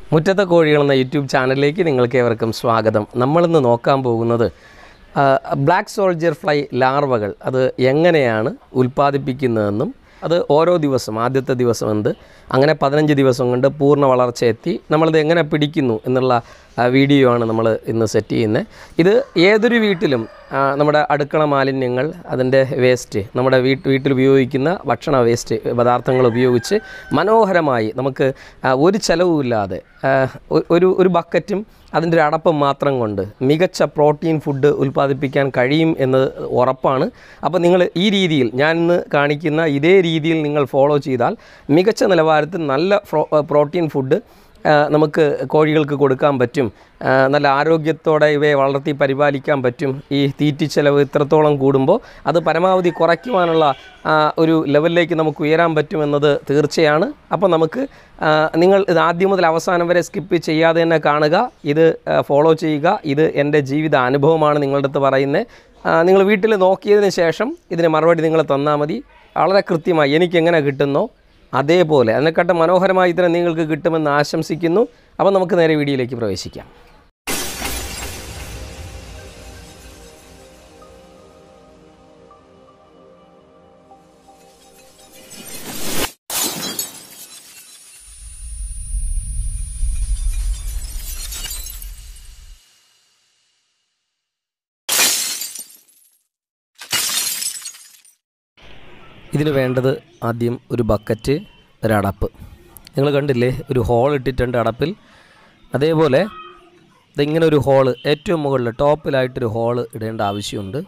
മുറ്റത്തെ കോഴികൾ എന്ന യൂട്യൂബ് ചാനലിലേക്ക് നിങ്ങൾക്ക് ഏവർക്കും സ്വാഗതം നമ്മളിന്ന് നോക്കാൻ പോകുന്നത് ആ, ബ്ലാക്ക് സോൾജർ ഫ്ലൈ ലാർവകൾ അത് എങ്ങനെയാണ് ഉൽപ്പാദിപ്പിക്കുന്നതെന്നും അത് ഓരോ ദിവസം ആദ്യത്തെ ദിവസം എന്ത് അങ്ങനെ പതിനഞ്ച് ദിവസം കൊണ്ട് പൂർണ്ണ വളർച്ച എത്തി നമ്മളത് എങ്ങനെ പിടിക്കുന്നു എന്നുള്ള ആ, വീഡിയോ ആണ് നമ്മൾ ഇന്ന് സെറ്റ് ചെയ്യുന്നത് ഇത് ഏതൊരു വീട്ടിലും ആ, നമ്മുടെ അടുക്കള മാലിന്യങ്ങൾ അതിൻ്റെ വേസ്റ്റ് നമ്മുടെ വീട്ട് വീട്ടിൽ ഉപയോഗിക്കുന്ന ഭക്ഷണ വേസ്റ്റ് പദാർത്ഥങ്ങൾ ഉപയോഗിച്ച് മനോഹരമായി നമുക്ക് ആ, ഒരു ചെലവുമില്ലാതെ ആ, ഒ- ഒരു ഒരു ബക്കറ്റും അതിൻ്റെ ഒരു അടപ്പം മാത്രം കൊണ്ട് മികച്ച പ്രോട്ടീൻ ഫുഡ് ഉൽപ്പാദിപ്പിക്കാൻ കഴിയും എന്ന് ഉറപ്പാണ് അപ്പോൾ നിങ്ങൾ ഈ രീതിയിൽ ഞാൻ ഇന്ന് കാണിക്കുന്ന ഇതേ രീതിയിൽ നിങ്ങൾ ഫോളോ ചെയ്താൽ മികച്ച നിലവാരത്തിൽ നല്ല ഫ്രോ പ്രോട്ടീൻ ഫുഡ് ആ, നമുക്ക് കോഴികൾക്ക് കൊടുക്കാൻ പറ്റും ആ, നല്ല ആരോഗ്യത്തോടെ ഇവയെ വളർത്തി പരിപാലിക്കാൻ പറ്റും ഈ തീറ്റിച്ചെലവ് ഇത്രത്തോളം കൂടുമ്പോൾ അത് പരമാവധി കുറയ്ക്കുവാനുള്ള ആ, ഒരു ലെവലിലേക്ക് നമുക്ക് ഉയരാൻ പറ്റുമെന്നത് തീർച്ചയാണ് അപ്പോൾ നമുക്ക് ആ, നിങ്ങൾ ഇത് ആദ്യം മുതൽ അവസാനം വരെ സ്കിപ്പ് ചെയ്യാതെ തന്നെ കാണുക ഇത് ആ, ഫോളോ ചെയ്യുക ഇത് എൻ്റെ ജീവിത അനുഭവമാണ് നിങ്ങളുടെ അടുത്ത് പറയുന്നത് നിങ്ങൾ വീട്ടിൽ നോക്കിയതിന് ശേഷം ഇതിന് മറുപടി നിങ്ങൾ തന്നാൽ മതി വളരെ കൃത്യമായി എനിക്ക് എങ്ങനെ കിട്ടുന്നോ അതേപോലെ അതിനെക്കാട്ടും മനോഹരമായി തന്നെ നിങ്ങൾക്ക് കിട്ടുമെന്ന് ആശംസിക്കുന്നു അപ്പോൾ നമുക്ക് നേരെ വീഡിയോയിലേക്ക് പ്രവേശിക്കാം ഇതിന് വേണ്ടത് ആദ്യം ഒരു ബക്കറ്റ് ഒരടപ്പ് നിങ്ങൾ കണ്ടില്ലേ ഒരു ഹോൾ ഇട്ടിട്ടുണ്ട് അടപ്പിൽ അതേപോലെ ഇതിങ്ങനെ ഒരു ഹോള് ഏറ്റവും മുകളിൽ ടോപ്പിലായിട്ടൊരു ഹോള് ഇടേണ്ട ആവശ്യമുണ്ട്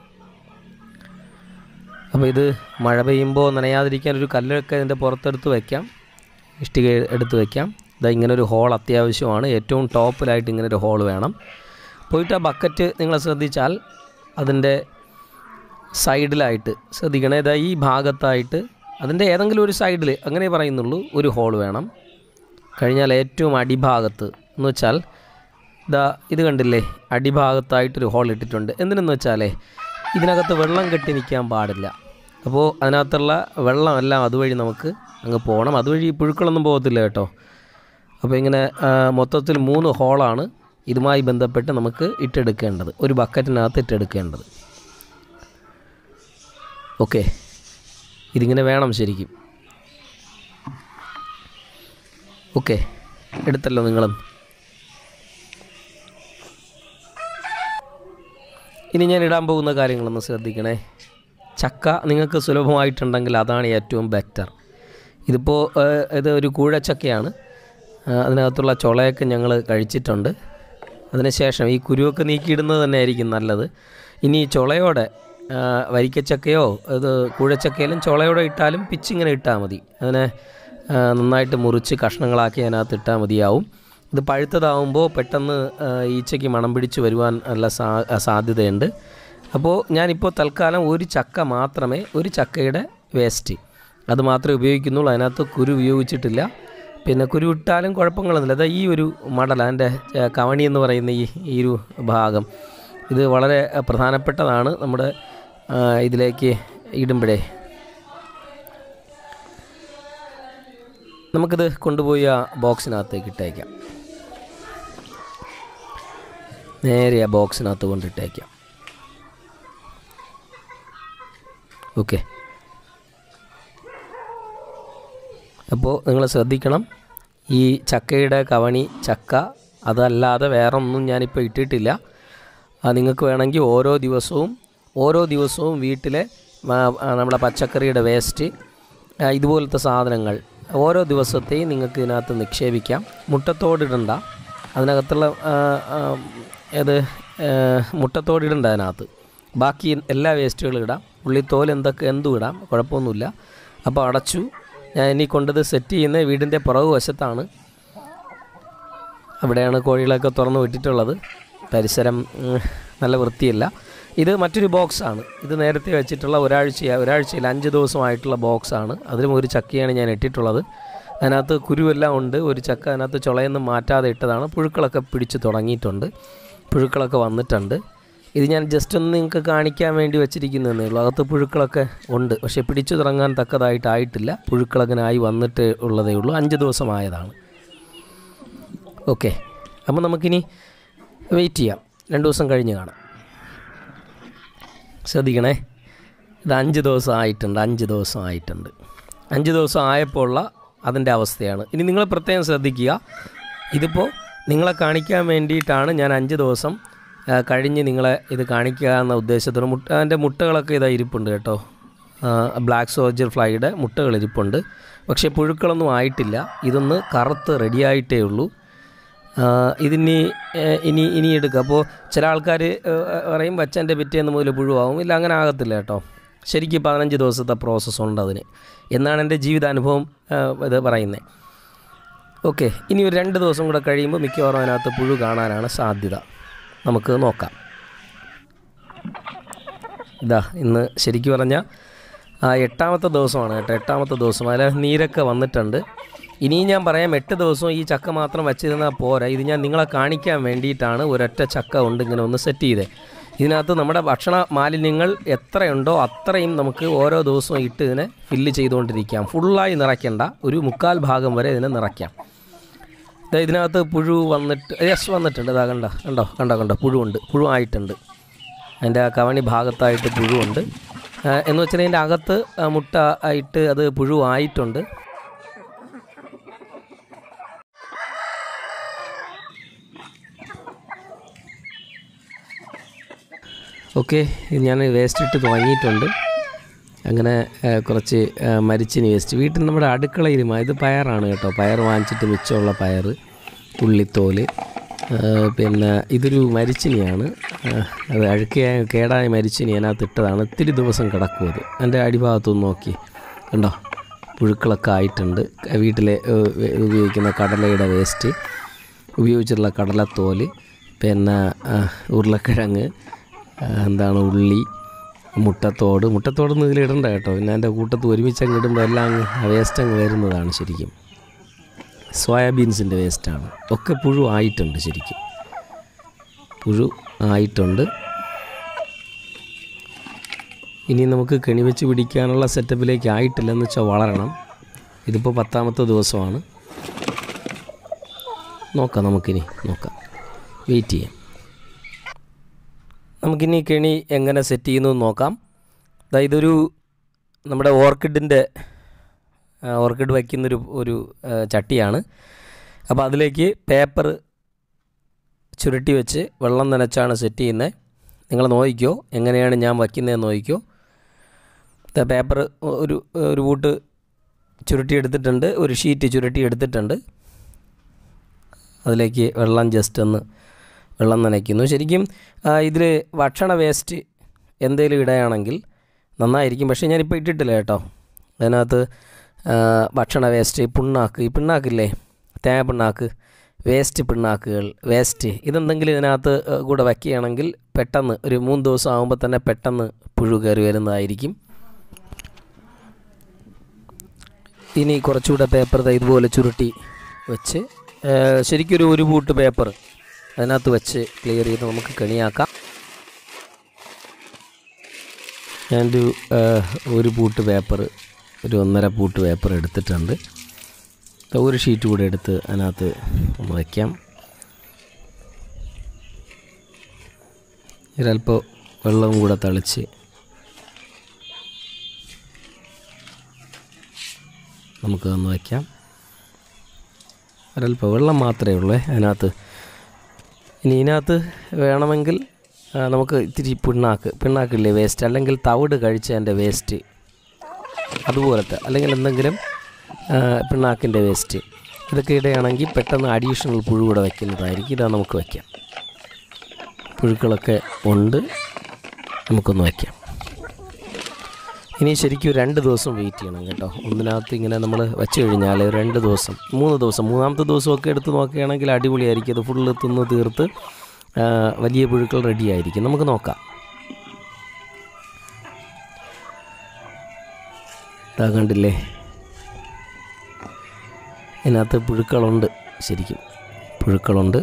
അപ്പോൾ ഇത് മഴ പെയ്യുമ്പോൾ നനയാതിരിക്കാൻ ഒരു കല്ലൊക്കെ ഇതിൻ്റെ പുറത്തെടുത്ത് വയ്ക്കാം ഇഷ്ടിക എടുത്ത് വയ്ക്കാം ഇതാ ഇങ്ങനെ ഒരു ഹോൾ അത്യാവശ്യമാണ് ഏറ്റവും ടോപ്പിലായിട്ട് ഇങ്ങനെ ഒരു ഹോൾ വേണം പോയിട്ട് ആ ബക്കറ്റ് നിങ്ങൾ ശ്രദ്ധിച്ചാൽ അതിൻ്റെ സൈഡിലായിട്ട് ശ്രദ്ധിക്കണേ ഇതാ ഈ ഭാഗത്തായിട്ട് അതിൻ്റെ ഏതെങ്കിലും ഒരു സൈഡിൽ അങ്ങനെ പറയുന്നുള്ളൂ ഒരു ഹോൾ വേണം കഴിഞ്ഞാൽ ഏറ്റവും അടിഭാഗത്ത് എന്ന് വെച്ചാൽ ഇതാ ഇത് കണ്ടില്ലേ അടിഭാഗത്തായിട്ടൊരു ഹോൾ ഇട്ടിട്ടുണ്ട് എന്തിനെന്ന് വെച്ചാലേ ഇതിനകത്ത് വെള്ളം കെട്ടി നിൽക്കാൻ പാടില്ല അപ്പോൾ അതിനകത്തുള്ള വെള്ളമെല്ലാം അതുവഴി നമുക്ക് അങ്ങ് പോകണം അതുവഴി പുഴുക്കളൊന്നും പോകത്തില്ല കേട്ടോ അപ്പോൾ ഇങ്ങനെ ആ, മൊത്തത്തിൽ മൂന്ന് ഹോളാണ് ഇതുമായി ബന്ധപ്പെട്ട് നമുക്ക് ഇട്ടെടുക്കേണ്ടത് ഒരു ബക്കറ്റിനകത്ത് ഇട്ടെടുക്കേണ്ടത് ഓക്കെ ഇതിങ്ങനെ വേണം ശരിക്കും ഓക്കെ എടുത്തല്ലോ നിങ്ങളും ഇനി ഞാൻ ഇടാൻ പോകുന്ന കാര്യങ്ങളൊന്ന് ശ്രദ്ധിക്കണേ ചക്ക നിങ്ങൾക്ക് സുലഭമായിട്ടുണ്ടെങ്കിൽ അതാണ് ഏറ്റവും ബെറ്റർ ഇതിപ്പോൾ ഏഹ്, ഇത് ഒരു കൂഴച്ചക്കയാണ് ആ, അതിനകത്തുള്ള ചുളയൊക്കെ ഞങ്ങൾ കഴിച്ചിട്ടുണ്ട് അതിനുശേഷം ഈ കുരുവൊക്കെ നീക്കിയിടുന്നത് തന്നെ ആയിരിക്കും നല്ലത് ഇനി ഈ ചുളയോടെ ആ, വരിക്കച്ചക്കയോ ഇത് കൂഴച്ചക്കയിലും ചുളയോടെ ഇട്ടാലും പിച്ചിങ്ങനെ ഇട്ടാൽ മതി അതിനെ ആ, നന്നായിട്ട് മുറിച്ച് കഷ്ണങ്ങളാക്കി അതിനകത്ത് ഇട്ടാൽ മതിയാവും ഇത് പഴുത്തതാവുമ്പോൾ പെട്ടെന്ന് ആ, ഈച്ചയ്ക്ക് മണം പിടിച്ച് വരുവാൻ നല്ല സാ സാധ്യതയുണ്ട് അപ്പോൾ ഞാനിപ്പോൾ തൽക്കാലം ഒരു ചക്ക മാത്രമേ ഒരു ചക്കയുടെ വേസ്റ്റ് അത് മാത്രമേ ഉപയോഗിക്കുന്നുള്ളൂ അതിനകത്ത് കുരു ഉപയോഗിച്ചിട്ടില്ല പിന്നെ കുരു ഇട്ടാലും കുഴപ്പങ്ങളൊന്നുമില്ല അതാ ഈ ഒരു മടൽ അതിൻ്റെ ഏ, കവണി എന്ന് പറയുന്ന ഈ ഈ ഒരു ഭാഗം ഇത് വളരെ ഏ, പ്രധാനപ്പെട്ടതാണ് നമ്മുടെ ആ, ഇതിലേക്ക് ഇടുമ്പോഴേ നമുക്കിത് കൊണ്ടുപോയി ആ ബോക്സിനകത്തേക്ക് ഇട്ടേക്കാം നേരെ ആ ബോക്സിനകത്ത് കൊണ്ടിട്ടേക്കാം ഓക്കെ അപ്പോൾ നിങ്ങൾ ശ്രദ്ധിക്കണം ഈ ചക്കയുടെ കവണി ചക്ക അതല്ലാതെ വേറെ ഒന്നും ഞാനിപ്പോൾ ഇട്ടിട്ടില്ല അത് നിങ്ങൾക്ക് വേണമെങ്കിൽ ഓരോ ദിവസവും ഓരോ ദിവസവും വീട്ടിലെ ആ, ആ, നമ്മുടെ പച്ചക്കറിയുടെ വേസ്റ്റ് ആ, ഇതുപോലത്തെ സാധനങ്ങൾ ഓരോ ദിവസത്തെയും നിങ്ങൾക്ക് ഇതിനകത്ത് നിക്ഷേപിക്കാം മുട്ടത്തോടിടണ്ട അതിനകത്തുള്ള ആ, ആ, ഏത് ആ, മുട്ടത്തോടിടണ്ട അതിനകത്ത് ബാക്കി എല്ലാ വേസ്റ്റുകളും ഇടാം ഉള്ളിത്തോൽ എന്തൊക്കെ എന്തും ഇടാം കുഴപ്പമൊന്നുമില്ല അപ്പോൾ അടച്ചു ഞാൻ ഇനി കൊണ്ടത് സെറ്റ് ചെയ്യുന്ന വീടിൻ്റെ പുറകു വശത്താണ് അവിടെയാണ് കോഴികളൊക്കെ തുറന്ന് വിട്ടിട്ടുള്ളത് പരിസരം ഉം, നല്ല വൃത്തിയില്ല ഇത് മറ്റൊരു ബോക്സാണ് ഇത് നേരത്തെ വെച്ചിട്ടുള്ള ഒരാഴ്ച ഒരാഴ്ചയിൽ അഞ്ച് ദിവസമായിട്ടുള്ള ബോക്സാണ് അതിലും ഒരു ചക്കയാണ് ഞാൻ ഇട്ടിട്ടുള്ളത് അതിനകത്ത് കുരുവെല്ലാം ഉണ്ട് ഒരു ചക്ക അതിനകത്ത് ചുളയൊന്നും മാറ്റാതെ ഇട്ടതാണ് പുഴുക്കളൊക്കെ പിടിച്ച് തുടങ്ങിയിട്ടുണ്ട് പുഴുക്കളൊക്കെ വന്നിട്ടുണ്ട് ഇത് ഞാൻ ജസ്റ്റ് ഒന്ന് നിങ്ങൾക്ക് കാണിക്കാൻ വേണ്ടി വെച്ചിരിക്കുന്നതേ ഉള്ളൂ അകത്ത് പുഴുക്കളൊക്കെ ഉണ്ട് പക്ഷേ പിടിച്ചു തുടങ്ങാൻ തക്കതായിട്ടായിട്ടില്ല പുഴുക്കളങ്ങനെ ആയി വന്നിട്ട് ഉള്ളതേ ഉള്ളൂ അഞ്ച് ദിവസമായതാണ് ഓക്കെ അപ്പോൾ നമുക്കിനി വെയിറ്റ് ചെയ്യാം രണ്ട് ദിവസം കഴിഞ്ഞ് കാണാം ശ്രദ്ധിക്കണേ ഇത് അഞ്ച് ദിവസം ആയിട്ടുണ്ട് അഞ്ച് ദിവസം ആയിട്ടുണ്ട് അഞ്ച് ദിവസം ആയപ്പോൾ ഉള്ള അതിൻ്റെ അവസ്ഥയാണ് ഇനി നിങ്ങൾ പ്രത്യേകം ശ്രദ്ധിക്കുക ഇതിപ്പോൾ നിങ്ങളെ കാണിക്കാൻ വേണ്ടിയിട്ടാണ് ഞാൻ അഞ്ച് ദിവസം ആ, കഴിഞ്ഞ് നിങ്ങളെ ഇത് കാണിക്കുക എന്ന ഉദ്ദേശത്തോടെ മുട്ട അതിൻ്റെ മുട്ടകളൊക്കെ ഇതാ ഇരിപ്പുണ്ട് കേട്ടോ ബ്ലാക്ക് സോൾജർ ഫ്ലൈയുടെ മുട്ടകൾ ഇരിപ്പുണ്ട് പക്ഷേ പുഴുക്കളൊന്നും ആയിട്ടില്ല ഇതൊന്ന് കറുത്ത് റെഡിയായിട്ടേ ഉള്ളൂ ആ, ഇതിനി ഏ, ഇനി ഇനി എടുക്കുക അപ്പോൾ ചില ആൾക്കാർ പറയും വച്ചൻ്റെ പിറ്റേന്ന് മുതൽ പുഴുവാകും ഇല്ല അങ്ങനെ ആകത്തില്ല കേട്ടോ ശരിക്കും പതിനഞ്ച് ദിവസത്തെ പ്രോസസ്സ് ഉണ്ട് അതിന് എന്നാണ് എൻ്റെ ജീവിതാനുഭവം ആ, ഇത് പറയുന്നത് ഓക്കെ ഇനി ഒരു രണ്ട് ദിവസം കൂടെ കഴിയുമ്പോൾ മിക്കവാറും അതിനകത്ത് പുഴു കാണാനാണ് സാധ്യത നമുക്ക് നോക്കാം ഇതാ ഇന്ന് ശരിക്കും പറഞ്ഞാൽ ആ എട്ടാമത്തെ ദിവസമാണ് കേട്ടോ എട്ടാമത്തെ ദിവസം അതിൽ നീരൊക്കെ വന്നിട്ടുണ്ട് ഇനിയും ഞാൻ പറയാം എട്ട് ദിവസവും ഈ ചക്ക മാത്രം വച്ചിരുന്നാൽ പോരാ ഇത് ഞാൻ നിങ്ങളെ കാണിക്കാൻ വേണ്ടിയിട്ടാണ് ഒരൊറ്റ ചക്ക കൊണ്ട് ഇങ്ങനെ ഒന്ന് സെറ്റ് ചെയ്തത് ഇതിനകത്ത് നമ്മുടെ ഭക്ഷണ മാലിന്യങ്ങൾ എത്രയുണ്ടോ അത്രയും നമുക്ക് ഓരോ ദിവസവും ഇട്ട് ഇതിനെ ഫില്ല് ചെയ്തുകൊണ്ടിരിക്കാം ഫുള്ളായി നിറയ്ക്കേണ്ട ഒരു മുക്കാൽ ഭാഗം വരെ ഇതിനെ നിറയ്ക്കാം ദാ ഇതിനകത്ത് പുഴു വന്നിട്ട് യെസ് വന്നിട്ടുണ്ട് ഇതാ കണ്ടോ കണ്ടോ കണ്ടോ കണ്ടോ പുഴുവുണ്ട് പുഴു ആയിട്ടുണ്ട് അതിൻ്റെ ആ കവണി ഭാഗത്തായിട്ട് പുഴുവുണ്ട് ആ, എന്ന് വെച്ചാൽ അതിൻ്റെ അകത്ത് ആ, മുട്ട ആയിട്ട് അത് പുഴു ആയിട്ടുണ്ട് ഓക്കെ ഞാൻ വേസ്റ്റ് ഇട്ട് തുടങ്ങിയിട്ടുണ്ട് അങ്ങനെ ആ, കുറച്ച് ആ, മരിച്ചിനി വേസ്റ്റ് വീട്ടിൽ നമ്മുടെ അടുക്കളയിൽ മ- ഇത് പയറാണ് കേട്ടോ പയർ വാങ്ങിച്ചിട്ട് മിച്ചമുള്ള പയർ ഉള്ളിത്തോല് ആ, പിന്നെ ഇതൊരു മരിച്ചിനിയാണ് ആ, അത് അഴുക്കിയായ കേടായ മരിച്ചിനി അതിനകത്ത് ഇട്ടതാണ് ഇത്തിരി ദിവസം കിടക്കും അത് എൻ്റെ അടിഭാഗത്തൊന്ന് നോക്കി കണ്ടോ പുഴുക്കളൊക്കെ ആയിട്ടുണ്ട് വീട്ടിലെ ഏ, ഉപയോഗിക്കുന്ന കടലയുടെ വേസ്റ്റ് ഉപയോഗിച്ചിട്ടുള്ള കടലത്തോല് പിന്നെ ആ, ഉരുളക്കിഴങ്ങ് ആ, എന്താണ് ഉള്ളി മുട്ടത്തോട് മുട്ടത്തോടൊന്നും ഇതിൽ ഇടണ്ട കേട്ടോ പിന്നെ അതിൻ്റെ കൂട്ടത്ത് ഒരുമിച്ച് അങ്ങ് ഇടുമ്പോൾ എല്ലാം അങ്ങ് വേസ്റ്റ് അങ്ങ് വരുന്നതാണ് ശരിക്കും സോയാബീൻസിൻ്റെ വേസ്റ്റാണ് ഒക്കെ പുഴു ആയിട്ടുണ്ട് ശരിക്കും പുഴു ആയിട്ടുണ്ട് ഇനി നമുക്ക് കെണി വെച്ച് പിടിക്കാനുള്ള സെറ്റപ്പിലേക്ക് ആയിട്ടില്ലെന്ന് വെച്ചാൽ വളരണം ഇതിപ്പോൾ പത്താമത്തെ ദിവസമാണ് നോക്കാം നമുക്കിനി നോക്കാം വെയിറ്റ് ചെയ്യാം നമുക്കിനി കെണി എങ്ങനെ സെറ്റ് ചെയ്യുന്നു എന്ന് നോക്കാം ദാ ഇതൊരു നമ്മുടെ ഓർക്കിഡിൻ്റെ ഓർക്കിഡ് വയ്ക്കുന്നൊരു ഒരു ആ, ചട്ടിയാണ് അപ്പോൾ അതിലേക്ക് പേപ്പർ ചുരുട്ടി വെച്ച് വെള്ളം നനച്ചാണ് സെറ്റ് ചെയ്യുന്നത് നിങ്ങൾ നോക്കിക്കോ എങ്ങനെയാണ് ഞാൻ വയ്ക്കുന്നതെന്ന് നോക്കിക്കോ ദാ പേപ്പർ ഒരു ഒരു കൂട്ട് ചുരുട്ടി എടുത്തിട്ടുണ്ട് ഒരു ഷീറ്റ് ചുരുട്ടി എടുത്തിട്ടുണ്ട് അതിലേക്ക് വെള്ളം ജസ്റ്റ് ഒന്ന് വെള്ളം നനയ്ക്കുന്നു ശരിക്കും ഇതിൽ ഭക്ഷണ വേസ്റ്റ് എന്തെങ്കിലും ഇടുകയാണെങ്കിൽ നന്നായിരിക്കും പക്ഷേ ഞാനിപ്പോൾ ഇട്ടിട്ടില്ല കേട്ടോ അതിനകത്ത് ആ, ഭക്ഷണ വേസ്റ്റ് പിണ്ണാക്ക് ഈ പിണ്ണാക്കില്ലേ തേങ്ങ പിണ്ണാക്ക് വേസ്റ്റ് പിണ്ണാക്കുകൾ വേസ്റ്റ് ഇതെന്തെങ്കിലും ഇതിനകത്ത് ആ, കൂടെ വയ്ക്കുകയാണെങ്കിൽ പെട്ടെന്ന് ഒരു മൂന്ന് ദിവസം ആകുമ്പോൾ തന്നെ പെട്ടെന്ന് പുഴു കയറി വരുന്നതായിരിക്കും ഇനി കുറച്ചുകൂടെ പേപ്പർ ദാ ഇതുപോലെ ചുരുട്ടി വെച്ച് ആ, ശരിക്കും ഒരു ഒരു ബൂട്ട് പേപ്പർ അതിനകത്ത് വെച്ച് ക്ലിയർ ചെയ്ത് നമുക്ക് കെണിയാക്കാം ഞാനൊരു ആ, ഒരു പൂട്ട് പേപ്പർ ഒരു ഒന്നര പൂട്ട് പേപ്പർ എടുത്തിട്ടുണ്ട് ദാ ഒരു ഷീറ്റ് കൂടെ എടുത്ത് അതിനകത്ത് ഒന്ന് വയ്ക്കാം ഒരല്പം വെള്ളവും കൂടെ തളിച്ച് നമുക്ക് ഒന്ന് വയ്ക്കാം ഒരല്പം വെള്ളം മാത്രമേ ഉള്ളൂ അതിനകത്ത് ഇനി ഇതിനകത്ത് വേണമെങ്കിൽ ആ, നമുക്ക് ഇത്തിരി പിണ്ണാക്ക് പിണ്ണാക്കില്ലേ വേസ്റ്റ് അല്ലെങ്കിൽ തവിട് കഴിച്ചതിൻ്റെ വേസ്റ്റ് അതുപോലത്തെ അല്ലെങ്കിൽ എന്തെങ്കിലും ആ, പിണ്ണാക്കിൻ്റെ വേസ്റ്റ് ഇതൊക്കെ ഇടുകയാണെങ്കിൽ പെട്ടെന്ന് അഡീഷണൽ പുഴു കൂടെ വയ്ക്കുന്നതായിരിക്കും ഇതാ നമുക്ക് വയ്ക്കാം പുഴുക്കളൊക്കെ ഉണ്ട് നമുക്കൊന്ന് വയ്ക്കാം ഇനി ശരിക്കും രണ്ട് ദിവസം വെയിറ്റ് ചെയ്യണം കേട്ടോ ഒന്നിനകത്ത് ഇങ്ങനെ നമ്മൾ വെച്ച് കഴിഞ്ഞാൽ രണ്ട് ദിവസം മൂന്ന് ദിവസം മൂന്നാമത്തെ ദിവസമൊക്കെ എടുത്ത് നോക്കുകയാണെങ്കിൽ അടിപൊളിയായിരിക്കും അത് ഫുള്ള് തിന്ന് തീർത്ത് ആ, വലിയ പുഴുക്കൾ റെഡി ആയിരിക്കും നമുക്ക് നോക്കാം ഇതാ കണ്ടില്ലേ ഇതിനകത്ത് പുഴുക്കളുണ്ട് ശരിക്കും പുഴുക്കളുണ്ട്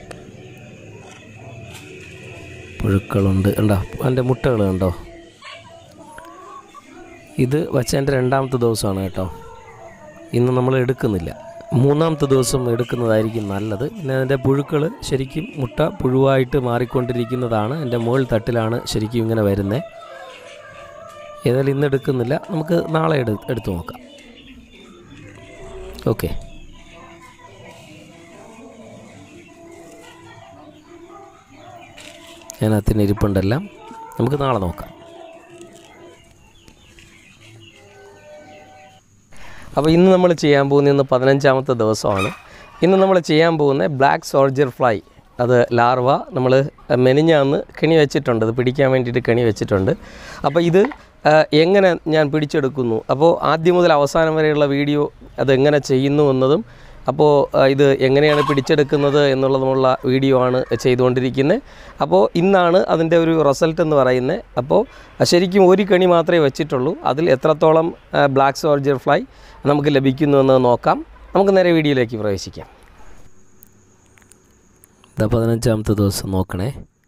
പുഴുക്കളുണ്ട് കണ്ടോ അതിൻ്റെ മുട്ടകൾ കണ്ടോ ഇത് വച്ചതിൻ്റെ രണ്ടാമത്തെ ദിവസമാണ് കേട്ടോ ഇന്ന് നമ്മൾ എടുക്കുന്നില്ല മൂന്നാമത്തെ ദിവസം എടുക്കുന്നതായിരിക്കും നല്ലത് പിന്നെ അതിൻ്റെ പുഴുക്കൾ ശരിക്കും മുട്ട പുഴുവായിട്ട് മാറിക്കൊണ്ടിരിക്കുന്നതാണ് എൻ്റെ മുകൾ തട്ടിലാണ് ശരിക്കും ഇങ്ങനെ വരുന്നത് ഏതായാലും ഇന്ന് എടുക്കുന്നില്ല നമുക്ക് നാളെ എടു എടുത്തു നോക്കാം ഓക്കെ അതിനകത്തിന് ഇരിപ്പുണ്ടെല്ലാം നമുക്ക് നാളെ നോക്കാം അപ്പോൾ ഇന്ന് നമ്മൾ ചെയ്യാൻ പോകുന്ന ഇന്ന് പതിനഞ്ചാമത്തെ ദിവസമാണ് ഇന്ന് നമ്മൾ ചെയ്യാൻ പോകുന്ന ബ്ലാക്ക് സോൾജർ ഫ്ലൈ അത് ലാർവ നമ്മൾ മെനിഞ്ഞാന്ന് കെണി വെച്ചിട്ടുണ്ട് അത് പിടിക്കാൻ വേണ്ടിയിട്ട് കെണി വെച്ചിട്ടുണ്ട് അപ്പോൾ ഇത് ആ, എങ്ങനെ ഞാൻ പിടിച്ചെടുക്കുന്നു അപ്പോൾ ആദ്യം മുതൽ അവസാനം വരെയുള്ള വീഡിയോ അതെങ്ങനെ ചെയ്യുന്നു എന്നതും അപ്പോൾ ആ, ഇത് എങ്ങനെയാണ് പിടിച്ചെടുക്കുന്നത് എന്നുള്ളതുമുള്ള വീഡിയോ ആണ് ചെയ്തുകൊണ്ടിരിക്കുന്നത് അപ്പോൾ ഇന്നാണ് അതിൻ്റെ ഒരു റിസൾട്ട് എന്ന് പറയുന്നത് അപ്പോൾ ശരിക്കും ഒരു കെണി മാത്രമേ വെച്ചിട്ടുള്ളൂ അതിൽ എത്രത്തോളം ബ്ലാക്ക് സോൾജർ ഫ്ലൈ നമുക്ക് ലഭിക്കുന്നു എന്ന് നോക്കാം നമുക്ക് നേരെ വീഡിയോയിലേക്ക് പ്രവേശിക്കാം ഇതാ പതിനഞ്ചാമത്തെ ദിവസം നോക്കണേ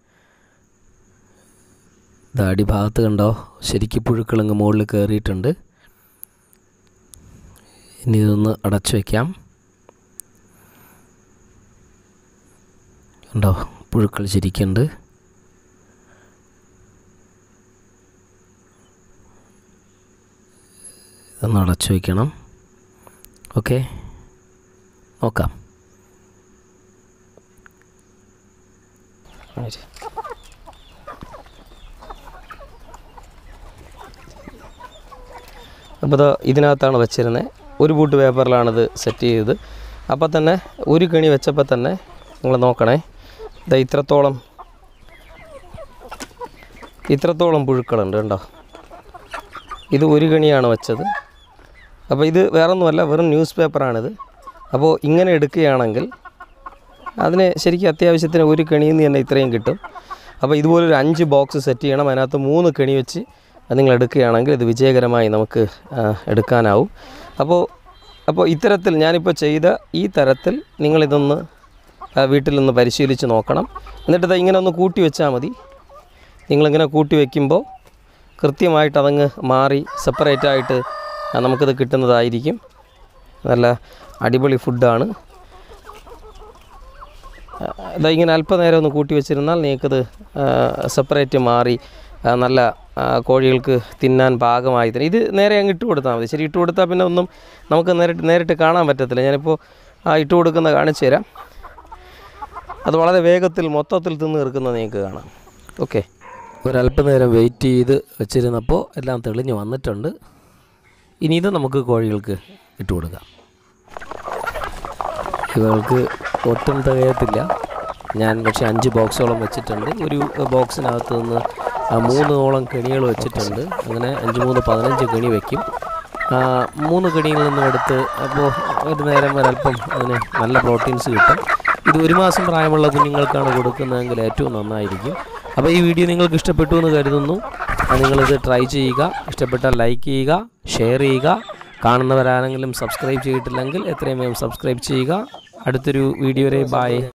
ഇതാ അടിഭാഗത്ത് കണ്ടോ ശരിക്കും പുഴുക്കളങ്ങ് മുകളിൽ കയറിയിട്ടുണ്ട് ഇനി ഇതൊന്ന് അടച്ചു വയ്ക്കാം കണ്ടോ പുഴുക്കൾ ശരിക്കുണ്ട് ഇതൊന്ന് അടച്ചു വയ്ക്കണം ഓക്കെ നോക്കാം അപ്പോൾ ഇത് ഇതിനകത്താണ് വെച്ചിരുന്നത് ഒരു ബൂട്ട് പേപ്പറിലാണിത് സെറ്റ് ചെയ്തത് അപ്പോൾ തന്നെ ഒരു കണി വെച്ചപ്പോൾ തന്നെ നിങ്ങൾ നോക്കണേ ഇത് ഇത്രത്തോളം ഇത്രത്തോളം പുഴുക്കളുണ്ട് കണ്ടോ ഇത് ഒരു കണിയാണ് വെച്ചത് അപ്പോൾ ഇത് വേറൊന്നുമല്ല വെറും ന്യൂസ് പേപ്പറാണിത് അപ്പോൾ ഇങ്ങനെ എടുക്കുകയാണെങ്കിൽ അതിന് ശരിക്കും അത്യാവശ്യത്തിന് ഒരു കെണിയിൽ നിന്ന് തന്നെ ഇത്രയും കിട്ടും അപ്പോൾ ഇതുപോലൊരു അഞ്ച് ബോക്സ് സെറ്റ് ചെയ്യണം അതിനകത്ത് മൂന്ന് കെണി വെച്ച് അത് നിങ്ങൾ എടുക്കുകയാണെങ്കിൽ ഇത് വിജയകരമായി നമുക്ക് ആ, എടുക്കാനാവും അപ്പോൾ അപ്പോൾ ഇത്തരത്തിൽ ഞാനിപ്പോൾ ചെയ്ത ഈ തരത്തിൽ നിങ്ങളിതൊന്ന് ആ, വീട്ടിൽ നിന്ന് പരിശീലിച്ച് നോക്കണം എന്നിട്ട് ഇത് ഇങ്ങനെ ഒന്ന് കൂട്ടി വെച്ചാൽ മതി നിങ്ങളിങ്ങനെ കൂട്ടി വയ്ക്കുമ്പോൾ കൃത്യമായിട്ട് അതങ്ങ് മാറി സെപ്പറേറ്റ് ആയിട്ട് ആ, നമുക്കിത് കിട്ടുന്നതായിരിക്കും നല്ല അടിപൊളി ഫുഡാണ് ഇതാ ഇങ്ങനെ അല്പനേരം ഒന്ന് കൂട്ടി വെച്ചിരുന്നാൽ നിങ്ങൾക്കത് സെപ്പറേറ്റ് മാറി ആ, നല്ല ആ, കോഴികൾക്ക് തിന്നാൻ പാകമായി തന്നെ ഇത് നേരെ അങ്ങ് ഇട്ട് കൊടുത്താൽ മതി ശരി ഇട്ട് കൊടുത്താൽ പിന്നെ ഒന്നും നമുക്ക് നേരിട്ട് നേരിട്ട് കാണാൻ പറ്റത്തില്ല ഞാനിപ്പോൾ ആ ഇട്ട് കൊടുക്കുന്ന കാണിച്ചു തരാം അത് വളരെ വേഗത്തിൽ മൊത്തത്തിൽ തിന്ന് തീർക്കുന്നത് നിങ്ങൾക്ക് കാണാം ഓക്കെ ഒരല്പനേരം വെയിറ്റ് ചെയ്ത് വെച്ചിരുന്നപ്പോൾ എല്ലാം തെളിഞ്ഞ് വന്നിട്ടുണ്ട് ഇനി ഇത് നമുക്ക് കോഴികൾക്ക് ഇട്ട് കൊടുക്കാം ഇവർക്ക് ഒട്ടും തികയത്തില്ല ഞാൻ പക്ഷേ അഞ്ച് ബോക്സോളം വെച്ചിട്ടുണ്ട് ഒരു ബോക്സിനകത്ത് നിന്ന് ആ, മൂന്നോളം കെണികൾ വെച്ചിട്ടുണ്ട് അങ്ങനെ അഞ്ച് മൂന്ന് പതിനഞ്ച് കെണി വയ്ക്കും ആ, മൂന്ന് കെണിയിൽ നിന്നും എടുത്ത് അപ്പോൾ ഒരു നേരം ഒരല്പം അതിന് നല്ല പ്രോട്ടീൻസ് കിട്ടും ഇത് ഒരു മാസം പ്രായമുള്ള കുഞ്ഞുങ്ങൾക്കാണ് കൊടുക്കുന്നതെങ്കിൽ ഏറ്റവും നന്നായിരിക്കും അപ്പോൾ ഈ വീഡിയോ നിങ്ങൾക്ക് ഇഷ്ടപ്പെട്ടു എന്ന് കരുതുന്നു ആ, നിങ്ങളിത് ട്രൈ ചെയ്യുക ഇഷ്ടപ്പെട്ടാൽ ലൈക്ക് ചെയ്യുക ഷെയർ ചെയ്യുക കാണുന്നവരാരെങ്കിലും സബ്സ്ക്രൈബ് ചെയ്തിട്ടില്ലെങ്കിൽ എത്രയും വേഗം സബ്സ്ക്രൈബ് ചെയ്യുക അടുത്തൊരു വീഡിയോ വരെ ബായ്